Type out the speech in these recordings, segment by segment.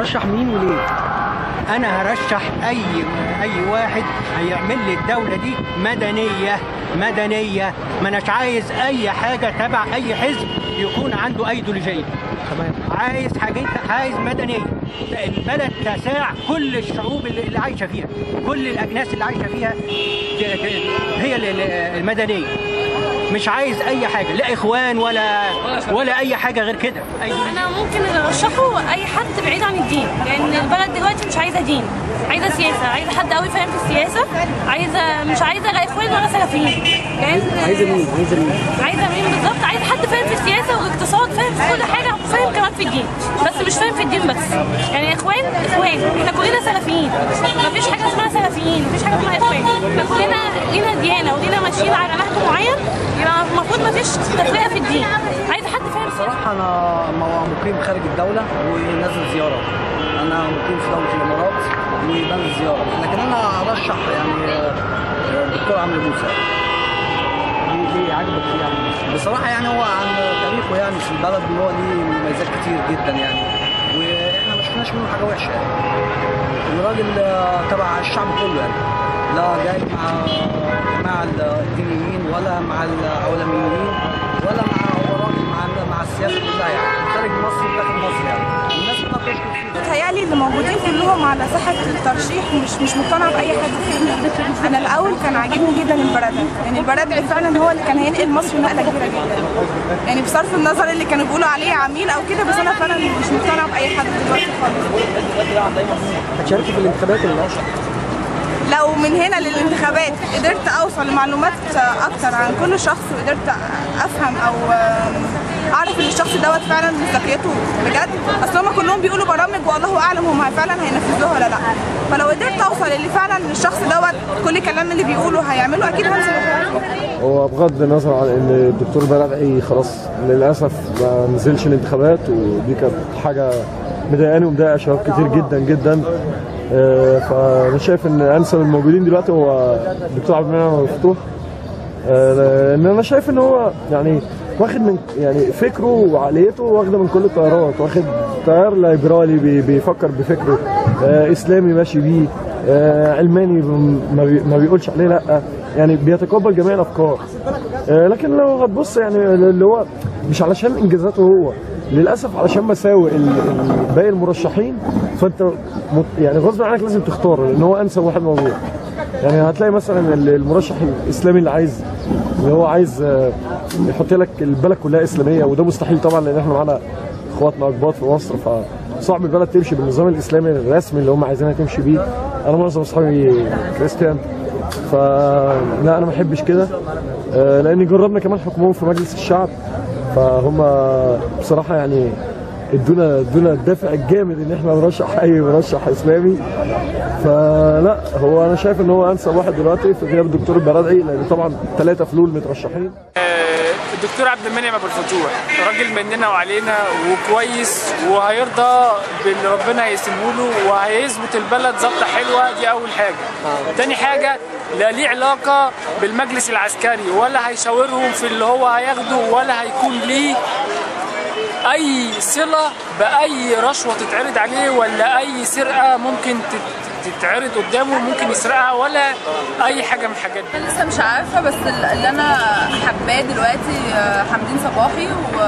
هترشح مين وليه انا هرشح اي اي واحد هيعمل لي الدوله دي مدنيه مدنيه ما اناش عايز اي حاجه تبع اي حزب يكون عنده ايديولوجيه تمام عايز حاجة عايز مدنية البلد تساع كل الشعوب اللي اللي عايشة فيها كل الأجناس اللي عايشة فيها ت- ت- هي ال- ال- المدنية مش عايز أي حاجة لا إخوان ولا ولا أي حاجة غير كده أي انا ممكن اللي ارشحه اي حد بعيد عن الدين لان البلد دلوقتي مش عايزه دين عايزه سياسه عايزه حد قوي فاهم في السياسه عايزه مش عايزه لا اخوان ولا سلفيين لان عايزه مين عايزه مين عايزه مين بالظبط عايزه حد فاهم في السياسه والاقتصاد فاهم في كل حاجه وفاهم كمان في الدين بس مش فاهم في الدين بس يعني اخوان اخوان احنا كلنا سلفيين مفيش حاجه اسمها سلفيين مفيش حاجه اسمها اخوان احنا كلنا لينا ديانه ولينا ماشيين على نهج معين يبقى المفروض مفيش تفرقه في الدين عايزه حد فاهم سياسة. صراحة أنا م- مقيم خارج الدولة ونازل زيارة أنا مقيم في دولة الإمارات ونازل زيارة لكن أنا أرشح يعني آه، الدكتور عمرو موسى ليه ليه عجبك فيه يعني بصراحة يعني هو عن تاريخه يعني في البلد إن هو ليه مميزات كتير جدا يعني وإحنا ما شفناش منه حاجة وحشة يعني وراجل آه، تبع الشعب كله يعني لا جاي مع مع الدينيين ولا مع العولميين ولا مع هو راجل مع مع السياسه كلها يعني خارج مصر وداخل مصر يعني والناس كلها بتشكر فيه بتهيألي اللي موجودين كلهم على ساحة الترشيح مش مش مقتنعة بأي حد فيهم. أنا الأول كان عاجبني جدا البرادعي، يعني البرادعي فعلا هو اللي كان هينقل مصر نقلة كبيرة جدا. يعني بصرف النظر اللي كانوا بيقولوا عليه عميل أو كده بس أنا فعلا مش مقتنعة بأي حد دلوقتي خالص. هتشاركي في الانتخابات ولا لا؟ لو من هنا للانتخابات قدرت أوصل لمعلومات أكتر عن كل شخص وقدرت أفهم أو أعرف إن الشخص دوت فعلا مصداقيته بجد أصل هما كلهم بيقولوا برامج والله أعلم هما فعلا هينفذوها ولا لأ فلو قدرت أوصل اللي فعلا الشخص دوت كل الكلام اللي بيقوله هيعمله أكيد هنزل أشارك. هو بغض النظر عن ان الدكتور برادعي خلاص للاسف ما نزلش الانتخابات ودي كانت حاجه مضايقاني ومضايقه شباب كتير جدا جدا آه، فانا شايف ان انسب الموجودين دلوقتي هو الدكتور عبد المنعم مفتوح آه، لان انا شايف ان هو يعني واخد من يعني فكره وعقليته واخده من كل التيارات واخد تيار ليبرالي بي- بيفكر بفكره آه، اسلامي ماشي بيه آه، علماني ما بي- ما بيقولش عليه لا يعني بيتقبل جميع الافكار آه، لكن لو هتبص يعني اللي هو مش علشان انجازاته هو للاسف علشان مساوئ ال- ال- باقي المرشحين فانت مت- يعني غصب عنك لازم تختار لان هو انسب واحد موجود يعني هتلاقي مثلا ال- المرشح الاسلامي اللي عايز اللي هو عايز آه، يحط لك البلد كلها اسلاميه وده مستحيل طبعا لان احنا معانا اخواتنا اقباط في مصر فصعب البلد تمشي بالنظام الاسلامي الرسمي اللي هم عايزينها تمشي بيه انا معظم اصحابي كريستيان فلا انا ما احبش كده آه، لان جربنا كمان حكمهم في مجلس الشعب فهم بصراحه يعني ادونا ادونا الدافع الجامد ان احنا نرشح اي مرشح اسلامي فلا هو انا شايف ان هو انسب واحد دلوقتي في غياب الدكتور البرادعي لان طبعا ثلاثه فلول مترشحين الدكتور عبد المنعم ابو الفتوح راجل مننا وعلينا وكويس وهيرضى باللي ربنا هيسمه له وهيظبط البلد ظبطه حلوه دي اول حاجه تاني حاجه لا ليه علاقه بالمجلس العسكري ولا هيشاورهم في اللي هو هياخده ولا هيكون ليه اي صله باي رشوه تتعرض عليه ولا اي سرقه ممكن تت- تتعرض قدامه ممكن يسرقها ولا اي حاجه من الحاجات دي لسه مش عارفه بس اللي انا حباه دلوقتي آه، حمدين صباحي و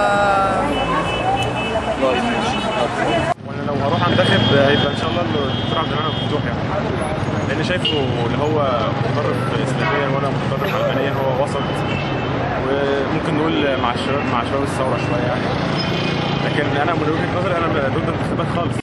وانا لو هروح انتخب هيبقى ان شاء الله الدكتور عبد المنعم مفتوح يعني لان شايفه اللي هو متطرف اسلاميا ولا متطرف علمانيا هو وسط وممكن نقول مع الشباب مع شباب الثوره شويه يعني لكن انا من وجهه نظري انا ضد الانتخابات خالص